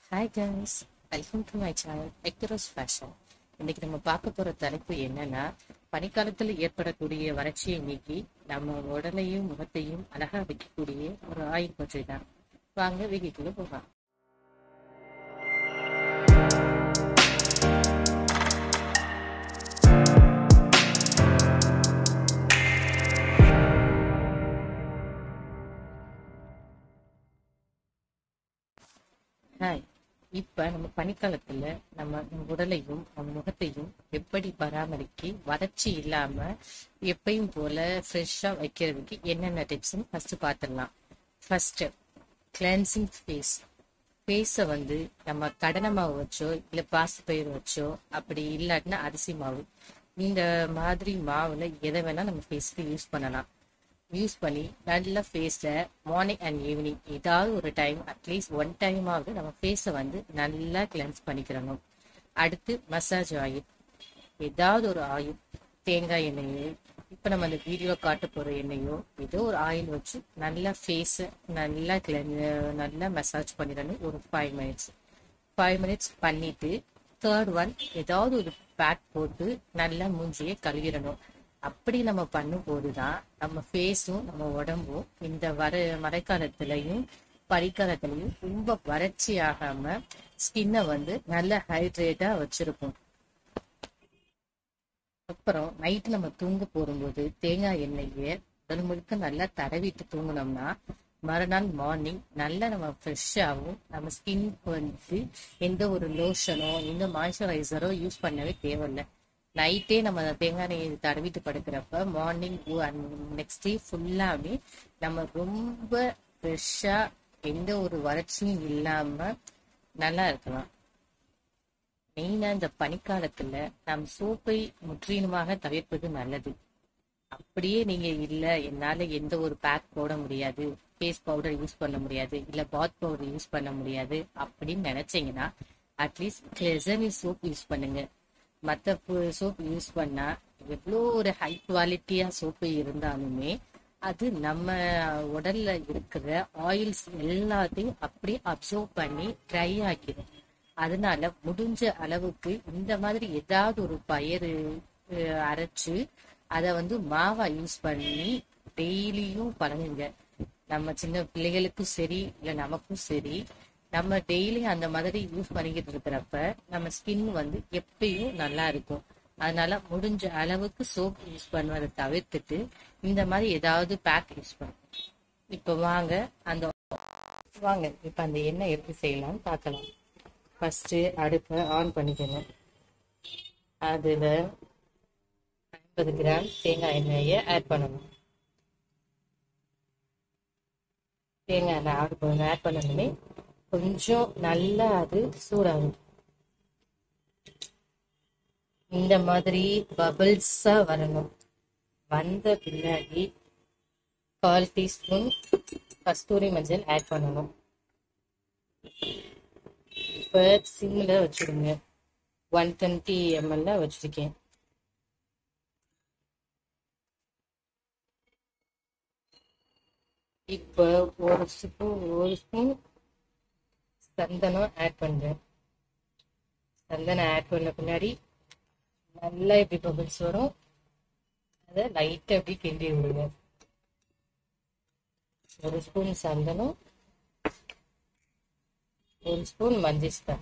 Hi guys welcome to my channel எக்டரோஸ் fashion இன்னைக்கு நம்ம பார்க்க போற தலைப்பு என்னன்னா பனிக்காலத்துல ஏற்படக்கூடிய வறட்சியை நீக்கி நம்ம உடலையும் முகத்தையும் அழகா வைக்கக்கூடிய ஒரு ஆயில் பற்றி தான் வாங்க வீட்டுக்குள்ள போகலாம் ஹாய் இப்ப நம்ம பனிக்காலத்துல நம்ம உடலையும் நம்ம முகத்தையும் எப்படி பராமரிக்க வறட்சி இல்லாம எப்பயும் போல ஃப்ரெஷ்ஷா வைக்கிறதுக்கு என்னென்ன டிப்ஸ்னு ஃபர்ஸ்ட் பார்த்துடலாம் ஃபர்ஸ்ட் கிளென்சிங் ஃபேஸ் ஃபேஸை வந்து நம்ம கடலை மாவு வச்சோ இல்ல பாசிப்பயிறு வச்சோ அப்படி இல்லாட்டினா அரிசி மாவு இந்த மாதிரி மாவுல எதை வேணா நம்ம ஃபேஸ்க்கு யூஸ் பண்ணலாம் யூஸ் பண்ணி நல்ல ஃபேஸை மார்னிங் அண்ட் ஈவினிங் ஏதாவது ஒரு டைம் அட்லீஸ்ட் ஒன் டைமாவது நம்ம ஃபேஸை வந்து நல்லா கிளென்ஸ் பண்ணிக்கிறணும் அடுத்து மசாஜ் ஆயில் ஏதாவது ஒரு ஆயில் தேங்காய் எண்ணெயோ இப்போ நம்ம அந்த வீடியோ காட்ட போகிற எண்ணெயோ ஏதோ ஒரு ஆயில் வச்சு நல்லா ஃபேஸை நல்லா கிளென் நல்லா மசாஜ் பண்ணிடணும் ஒரு ஃபைவ் மினிட்ஸ் ஃபைவ் மினிட்ஸ் பண்ணிட்டு தேர்ட் ஒன் ஏதாவது ஒரு பேக் போட்டு நல்லா மூஞ்சியை கழுவிடணும் அப்படி நம்ம பண்ணும்போது தான் நம்ம ஃபேஸும் நம்ம உடம்பும் இந்த வர மழைக்காலத்துலயும் பனிக்காலத்துலயும் ரொம்ப வறட்சி ஆகாம ஸ்கின்னை வந்து நல்ல ஹைட்ரேட்டா வச்சிருக்கும் அப்புறம் நைட்டு நம்ம தூங்க போகும்போது தேங்காய் எண்ணெயை உடல் முழுக்க நல்லா தடவிட்டு தூங்கினோம்னா மறுநாள் மார்னிங் நல்லா நம்ம ஃப்ரெஷ்ஷாகவும் நம்ம ஸ்கின்க்கு வந்து எந்த ஒரு லோஷனோ எந்த மாய்ஸ்சரைசரோ யூஸ் பண்ணவே தேவையில்லை நைட்டே நம்ம அந்த தேங்காய் எண்ணெய் தடவிட்டு படுக்கிறப்ப மார்னிங் நெக்ஸ்ட் டே ஃபுல்லாவே நம்ம ரொம்ப ஃப்ரெஷ்ஷா எந்த ஒரு வறட்சியும் இல்லாம நல்லா இருக்கலாம் மெயினா இந்த பனிக்காலத்துல நம் சோப்பை முற்றிலுமாக தவிர்ப்பது நல்லது அப்படியே நீங்க இல்ல என்னால எந்த ஒரு பேக் போட முடியாது ஃபேஸ் பவுடர் யூஸ் பண்ண முடியாது இல்ல பாத் பவுடர் யூஸ் பண்ண முடியாது அப்படின்னு நினைச்சீங்கன்னா அட்லீஸ்ட் கிளெசனி சோப் யூஸ் பண்ணுங்க மற்ற சோப் யூஸ் பண்ணா எவ்வளோ ஒரு ஹை குவாலிட்டியா சோப்பு இருந்தாலுமே அது நம்ம உடல்ல இருக்கிற ஆயில்ஸ் எல்லாத்தையும் அப்படியே அப்சர்வ் பண்ணி ட்ரை ஆக்கிடும் அதனால முடிஞ்ச அளவுக்கு இந்த மாதிரி ஏதாவது ஒரு பயிர் அரைச்சு அதை வந்து மாவா யூஸ் பண்ணி டெய்லியும் பழகுங்க நம்ம சின்ன பிள்ளைகளுக்கும் சரி இல்ல நமக்கும் சரி நம்ம டெய்லி அந்த மாதிரி யூஸ் பண்ணிக்கிட்டு இருக்கிறப்ப நம்ம ஸ்கின் வந்து எப்பயும் நல்லா இருக்கும் அதனால முடிஞ்ச அளவுக்கு சோப் யூஸ் பண்ணுவதை தவிர்த்துட்டு இந்த மாதிரி ஏதாவது பேக் யூஸ் பண்ணும் இப்ப வாங்க அந்த வாங்க இப்ப அந்த எண்ணெய் எப்படி செய்யலாம்னு பார்க்கலாம் ஃபர்ஸ்ட் அடுப்பை ஆன் பண்ணிக்கணும் அதுல ஐம்பது கிராம் தேங்காய் எண்ணெயை ஆட் பண்ணணும் தேங்காய் எண்ணெய் ஆட் ஆட் பண்ணணுமே கொஞ்சம் நல்லா அது சூடாகும் இந்த மாதிரி பபிள்ஸா வரணும் வந்த பின்னாடி கால் டீஸ்பூன் கஸ்தூரி மஞ்சள் ஆட் பண்ணணும் இப்போ சிம்மில் வச்சுடுங்க ஒன் டுவெண்ட்டி எம்எல்ல வச்சுருக்கேன் இப்போ ஒரு ஸ்பூன் ஒரு ஸ்பூன் சந்தனம் ஆட் பண்ணுறேன் சந்தனம் ஆட் பண்ண பின்னாடி நல்லா எப்படி பபிள்ஸ் வரும் அதை லைட்டாக எப்படி கிண்டி விடுங்க ஒரு ஸ்பூன் சந்தனம் ஒரு ஸ்பூன் மஞ்சிஸ்தா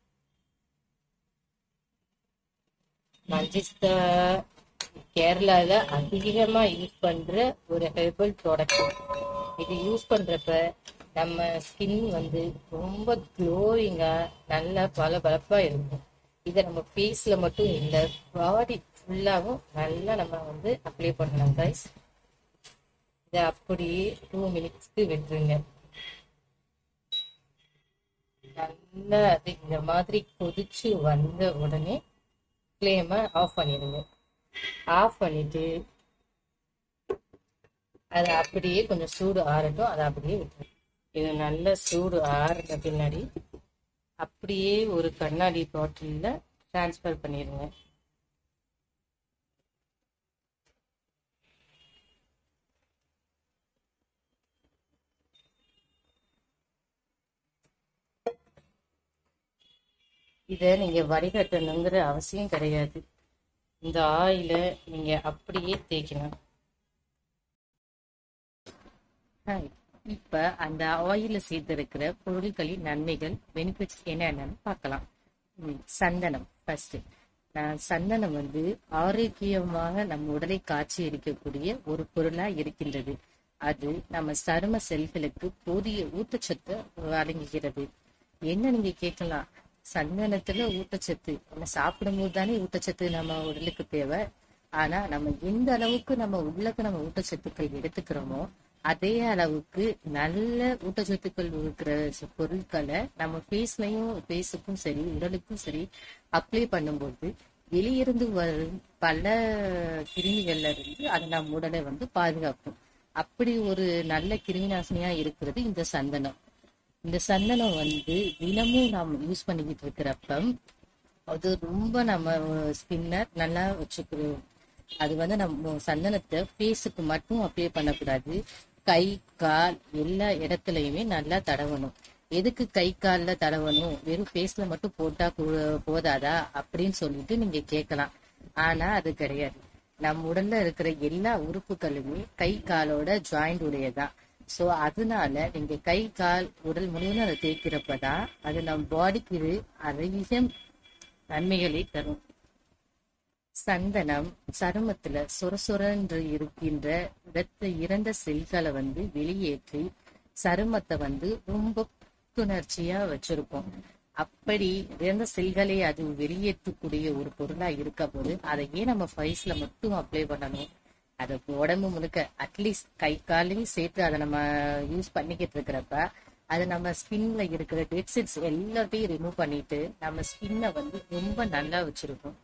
மஞ்சிஸ்தா கேரளால அதிகமா யூஸ் பண்ற ஒரு ஹெர்பல் ப்ராடக்ட் இது யூஸ் பண்றப்ப நம்ம ஸ்கின் வந்து ரொம்ப க்ளோயிங்கா நல்லா பல பலப்பா இருக்கும் இதை நம்ம ஃபேஸ்ல மட்டும் இல்லை பாடி ஃபுல்லாவும் நல்லா நம்ம வந்து அப்ளை பண்ணலாம் கைஸ் இதை அப்படியே டூ மினிட்ஸ்க்கு விட்டுருங்க நல்லா அது இந்த மாதிரி கொதிச்சு வந்த உடனே ஃப்ளேமை ஆஃப் பண்ணிடுங்க ஆஃப் பண்ணிட்டு அதை அப்படியே கொஞ்சம் சூடு ஆறட்டும் அதை அப்படியே விட்டுருங்க இது நல்ல சூடு ஆறுன பின்னாடி அப்படியே ஒரு கண்ணாடி பாட்டிலில் டிரான்ஸ்ஃபர் பண்ணிடுங்க இதை நீங்க வடிகட்டணுங்கிற அவசியம் கிடையாது இந்த ஆயில நீங்க அப்படியே தேய்க்கணும் ஹாய். இப்ப அந்த ஆயில சேர்த்திருக்கிற பொருட்களின் நன்மைகள் பெனிஃபிட்ஸ் என்னென்னு பார்க்கலாம் ம், சந்தனம் ஃபர்ஸ்ட் சந்தனம் வந்து ஆரோக்கியமாக நம்ம உடலை காட்சி அளிக்கக்கூடிய ஒரு பொருளா இருக்கின்றது அது நம்ம சரும செல்களுக்கு போதிய ஊட்டச்சத்து வழங்குகிறது என்ன நீங்க கேட்கலாம் சந்தனத்துல ஊட்டச்சத்து நம்ம சாப்பிடும்போது தானே ஊட்டச்சத்து நம்ம உடலுக்கு தேவை ஆனா நம்ம எந்த அளவுக்கு நம்ம உள்ளக்கு நம்ம ஊட்டச்சத்துக்கள் எடுத்துக்கிறோமோ அதே அளவுக்கு நல்ல ஊட்டச்சத்துக்கள் இருக்கிற ச- பொருட்களை நம்ம ஃபேஸ்லயும் ஃபேஸுக்கும் சரி உடலுக்கும் சரி அப்ளை பண்ணும்போது வெளியிருந்து வரும் பல கிருமிகள்ல இருந்து அது நம்ம உடலை வந்து பாதுகாக்கும் அப்படி ஒரு நல்ல கிருமி நாசினியா இருக்கிறது இந்த சந்தனம் இந்த சந்தனம் வந்து தினமும் நாம் யூஸ் பண்ணிக்கிட்டு இருக்கிறப்ப அது ரொம்ப நம்ம ஸ்கின்னை நல்லா வச்சுக்கிறோம் அது வந்து நம்ம சந்தனத்தை ஃபேஸுக்கு மட்டும் அப்ளை பண்ணக்கூடாது கை கால் எல்லா இடத்துலயுமே நல்லா தடவணும் எதுக்கு கை கால்ல தடவணும் வெறும் ஃபேஸ்ல மட்டும் போட்டா கூ- போதாதா அப்படின்னு சொல்லிட்டு நீங்க கேட்கலாம் ஆனா அது கிடையாது நம்ம உடல்ல இருக்கிற எல்லா உறுப்புகளுமே கை காலோட ஜாயிண்ட் உடையதான் சோ அதனால நீங்க கை கால் உடல் முழுவதும் அதை தேய்க்கிறப்பதான் அது நம்ம பாடிக்கு இது அதிக நன்மைகளை தரும் சந்தனம் சருமத்துல சொரசொரன்று இருக்கின்ற இரத்த இறந்த செல்களை வந்து வெளியேற்றி சருமத்தை வந்து ரொம்ப புத்துணர்ச்சியா வச்சிருக்கும் அப்படி இறந்த செல்களை அது வெளியேற்றக்கூடிய ஒரு பொருளா இருக்க போது அதை ஏன் நம்ம ஃபைஸ்ல மட்டும் அப்ளை பண்ணணும் அதை உடம்பு முழுக்க அட்லீஸ்ட் கை காலையும் சேர்த்து அதை நம்ம யூஸ் பண்ணிக்கிட்டு இருக்கிறப்ப அது நம்ம ஸ்கின்ல இருக்கிற டெட் செல்ஸ் எல்லாத்தையும் ரிமூவ் பண்ணிட்டு நம்ம ஸ்கின்னை வந்து ரொம்ப நல்லா வச்சிருக்கும்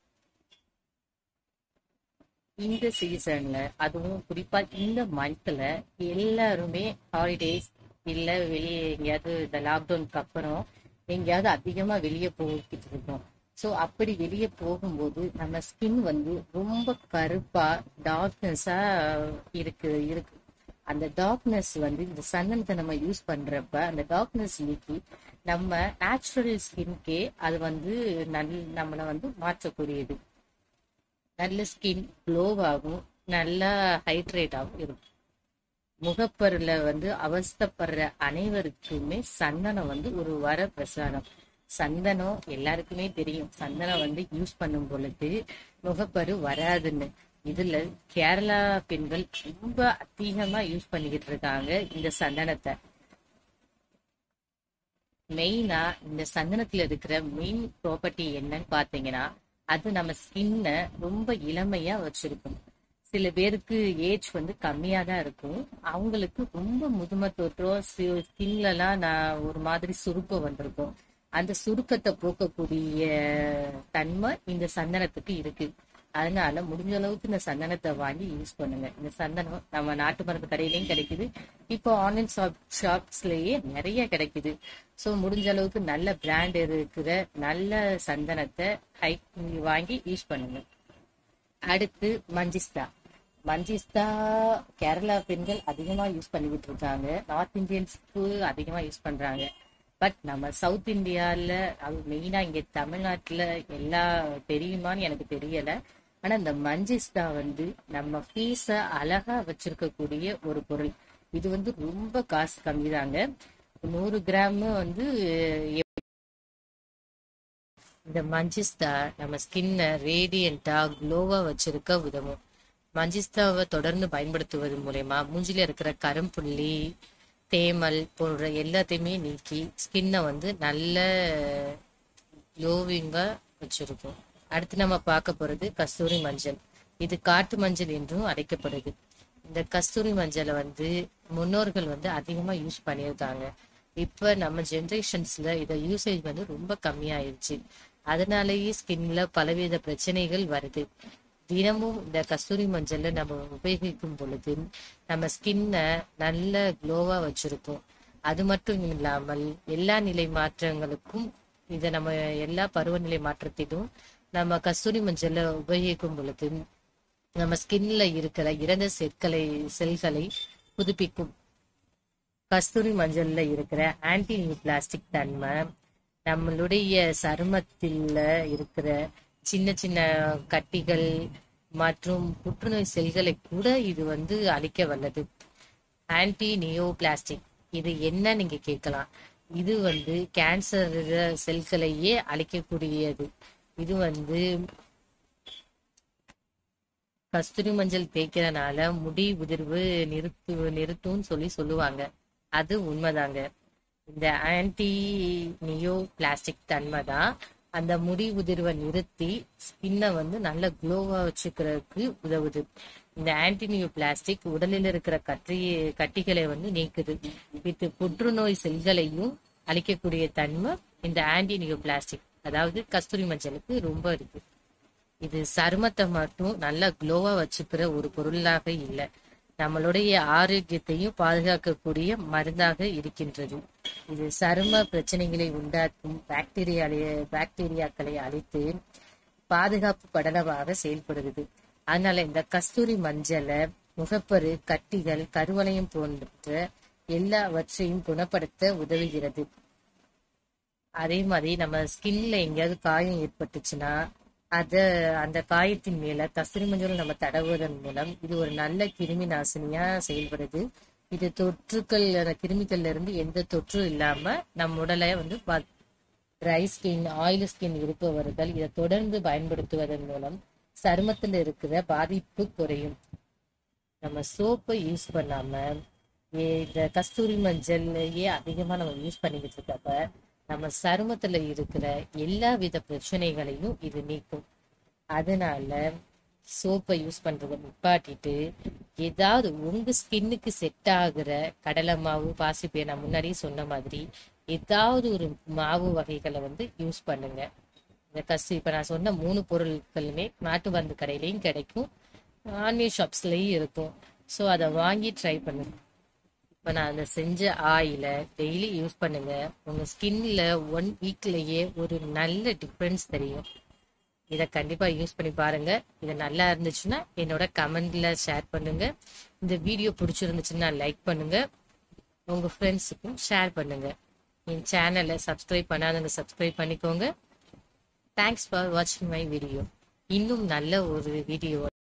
இந்த சீசன்ல அதுவும் குறிப்பா இந்த மந்த்ல எல்லாருமே ஹாலிடேஸ் இல்ல வெளியே எங்கேயாவது இந்த லாக்டவுனுக்கு அப்புறம் எங்கேயாவது அதிகமா வெளியே போய்கிட்டு இருக்கோம் சோ அப்படி வெளியே போகும்போது நம்ம ஸ்கின் வந்து ரொம்ப கருப்பா டார்க்னஸா இருக்கு இருக்கு அந்த டார்க்னஸ் வந்து இந்த சந்தனத்தை நம்ம யூஸ் பண்றப்ப அந்த டார்க்னஸ் நீக்கி நம்ம நேச்சுரல் ஸ்கின்கே அது வந்து நல் நம்மளை வந்து மாற்றக்கூடியது நல்ல ஸ்கின் க்ளோவாகவும் நல்லா ஹைட்ரேட்டாகவும் இருக்கும் முகப்பருல வந்து அவஸ்தைப்படுற அனைவருக்குமே சந்தனம் வந்து ஒரு வர பிரசாதம் சந்தனம் எல்லாருக்குமே தெரியும் சந்தனம் வந்து யூஸ் பண்ணும் பொழுது முகப்பரு வராதுன்னு இதுல கேரளா பெண்கள் ரொம்ப அதிகமா யூஸ் பண்ணிக்கிட்டு இருக்காங்க இந்த சந்தனத்தை மெயினா இந்த சந்தனத்துல இருக்கிற மெயின் ப்ராப்பர்ட்டி என்னன்னு பாத்தீங்கன்னா அது நம்ம ஸ்கின்ன ரொம்ப இளமையா வச்சிருக்கும் சில பேருக்கு ஏஜ் வந்து கம்மியா தான் இருக்கும் அவங்களுக்கு ரொம்ப முதுமை தோற்றம் ஸ்கின்ல எல்லாம் நான் ஒரு மாதிரி சுருக்கம் வந்திருக்கும் அந்த சுருக்கத்தை போக்கக்கூடிய தன்மை இந்த சந்தனத்துக்கு இருக்கு அதனால முடிஞ்ச அளவுக்கு இந்த சந்தனத்தை வாங்கி யூஸ் பண்ணுங்க இந்த சந்தனம் நம்ம நாட்டு மருந்து கடையிலயும் கிடைக்குது இப்போ ஆன்லைன் ஷாப் ஷாப்ஸ்லயே நிறைய கிடைக்குது சோ முடிஞ்ச அளவுக்கு நல்ல பிராண்ட் இருக்கிற நல்ல சந்தனத்தை ஹை வாங்கி யூஸ் பண்ணுங்க அடுத்து மஞ்சிஸ்தா மஞ்சிஸ்தா கேரளா பெண்கள் அதிகமா யூஸ் பண்ணிக்கிட்டு இருக்காங்க நார்த் இந்தியன்ஸ்க்கு அதிகமா யூஸ் பண்றாங்க பட் நம்ம சவுத் இந்தியால அது மெயினா இங்க தமிழ்நாட்டுல எல்லா தெரியுமான்னு எனக்கு தெரியல ஆனா இந்த மஞ்சிஸ்தா வந்து நம்ம ஃபேஸ அழகா வச்சிருக்கக்கூடிய ஒரு பொருள் இது வந்து ரொம்ப காசு கம்மி தாங்க நூறு கிராம் வந்து இந்த மஞ்சிஸ்தா நம்ம ஸ்கின்னை ரேடியண்டா க்ளோவா வச்சிருக்க உதவும் மஞ்சிஸ்தாவை தொடர்ந்து பயன்படுத்துவது மூலயமா மூஞ்சில இருக்கிற கரும்புள்ளி தேமல் போன்ற எல்லாத்தையுமே நீக்கி ஸ்கின்னை வந்து நல்ல க்ளோவிங்கா வச்சிருக்கும் அடுத்து நம்ம பார்க்க போறது கஸ்தூரி மஞ்சள் இது காட்டு மஞ்சள் என்றும் அழைக்கப்படுது இந்த கஸ்தூரி மஞ்சளை வந்து முன்னோர்கள் வந்து அதிகமா யூஸ் பண்ணியிருக்காங்க இப்ப நம்ம ஜெனரேஷன்ஸ்ல இத யூசேஜ் வந்து ரொம்ப கம்மியாயிருச்சு அதனாலேயே ஸ்கின்ல பலவித பிரச்சனைகள் வருது தினமும் இந்த கஸ்தூரி மஞ்சள்ல நம்ம உபயோகிக்கும் பொழுது நம்ம ஸ்கின்னை நல்ல க்ளோவா வச்சிருக்கும் அது மட்டும் இல்லாமல் எல்லா நிலை மாற்றங்களுக்கும் இதை நம்ம எல்லா பருவநிலை மாற்றத்திலும் நம்ம கஸ்தூரி மஞ்சள்ல உபயோகிக்கும் பொழுது நம்ம ஸ்கின்ல இருக்கிற இறந்த செற்களை செல்களை புதுப்பிக்கும் கஸ்தூரி மஞ்சள்ல இருக்கிற ஆன்டி நியூ பிளாஸ்டிக் தன்மை நம்மளுடைய சருமத்தில் இருக்கிற சின்ன சின்ன கட்டிகள் மற்றும் புற்றுநோய் செல்களை கூட இது வந்து அழிக்க வல்லது ஆன்டி நியோ பிளாஸ்டிக் இது என்ன நீங்க கேட்கலாம் இது வந்து கேன்சர் செல்களையே அழிக்கக்கூடியது இது வந்து கஸ்தூரி மஞ்சள் தேய்க்கிறனால முடி உதிர்வு நிறுத்து நிறுத்தும்னு சொல்லி சொல்லுவாங்க அது உண்மைதாங்க இந்த ஆன்டி நியோ பிளாஸ்டிக் தன்மை தான் அந்த முடி உதிர்வை நிறுத்தி ஸ்கின்னை வந்து நல்ல க்ளோவா வச்சுக்கிறதுக்கு உதவுது இந்த ஆன்டினியோ பிளாஸ்டிக் உடலில் இருக்கிற கட்டி கட்டிகளை வந்து நீக்குது வித் புற்றுநோய் செல்களையும் அழிக்கக்கூடிய தன்மை இந்த ஆன்டினியோ பிளாஸ்டிக் அதாவது கஸ்தூரி மஞ்சளுக்கு ரொம்ப இருக்கு இது சருமத்தை மட்டும் நல்லா க்ளோவா வச்சுக்கிற ஒரு பொருளாக இல்லை நம்மளுடைய ஆரோக்கியத்தையும் பாதுகாக்கக்கூடிய மருந்தாக இருக்கின்றது இது சரும பிரச்சனைகளை உண்டாக்கும் பாக்டீரியாலை பாக்டீரியாக்களை அழித்து பாதுகாப்பு படலமாக செயல்படுகிறது அதனால இந்த கஸ்தூரி மஞ்சளை முகப்பரு கட்டிகள் கருவளையம் போன்ற எல்லாவற்றையும் குணப்படுத்த உதவுகிறது அதே மாதிரி நம்ம ஸ்கின்ல எங்கேயாவது காயம் ஏற்பட்டுச்சுன்னா அத அந்த காயத்தின் மேல கஸ்தூரி மஞ்சள் நம்ம தடவுவதன் மூலம் இது ஒரு நல்ல கிருமி நாசினியா செயல்படுது இது தொற்றுக்கள் அந்த கிருமிகள்ல இருந்து எந்த தொற்றும் இல்லாம நம்ம உடலை வந்து ட்ரை ஸ்கின் ஆயில் ஸ்கின் இருப்பவர்கள் இதை தொடர்ந்து பயன்படுத்துவதன் மூலம் சருமத்தில் இருக்கிற பாதிப்பு குறையும் நம்ம சோப்பை யூஸ் பண்ணாம ஏ- இந்த கஸ்தூரி மஞ்சள்லயே அதிகமா நம்ம யூஸ் பண்ணிக்கிட்டு இருக்கப்ப நம்ம சருமத்துல இருக்கிற எல்லா வித பிரச்சனைகளையும் இது நீக்கும் அதனால சோப்பை யூஸ் பண்றதை நிப்பாட்டிட்டு ஏதாவது உங்க ஸ்கின்னுக்கு செட் ஆகுற கடலை மாவு பாசிப்பயிர் நான் முன்னாடியே சொன்ன மாதிரி ஏதாவது ஒரு மாவு வகைகளை வந்து யூஸ் பண்ணுங்க இந்த கஸ்து இப்ப நான் சொன்ன மூணு பொருட்களுமே நாட்டு மருந்து கடையிலையும் கிடைக்கும் ஆன்லைன் ஷாப்ஸ்லயும் இருக்கும் ஸோ அதை வாங்கி ட்ரை பண்ணுங்க இப்போ நான் அந்த செஞ்ச ஆயில டெய்லி யூஸ் பண்ணுங்க உங்க ஸ்கின்ல ஒன் வீக்லயே ஒரு நல்ல டிஃபரன்ஸ் தெரியும் இதை கண்டிப்பா யூஸ் பண்ணி பாருங்க இது நல்லா இருந்துச்சுன்னா என்னோட கமெண்ட்ல ஷேர் பண்ணுங்க இந்த வீடியோ பிடிச்சிருந்துச்சுன்னா லைக் பண்ணுங்க உங்க ஃப்ரெண்ட்ஸுக்கும் ஷேர் பண்ணுங்க என் சேனலை சப்ஸ்கிரைப் பண்ணாதவங்க சப்ஸ்கிரைப் பண்ணிக்கோங்க தேங்க்ஸ் ஃபார் வாட்சிங் மை வீடியோ இன்னும் நல்ல ஒரு வீடியோ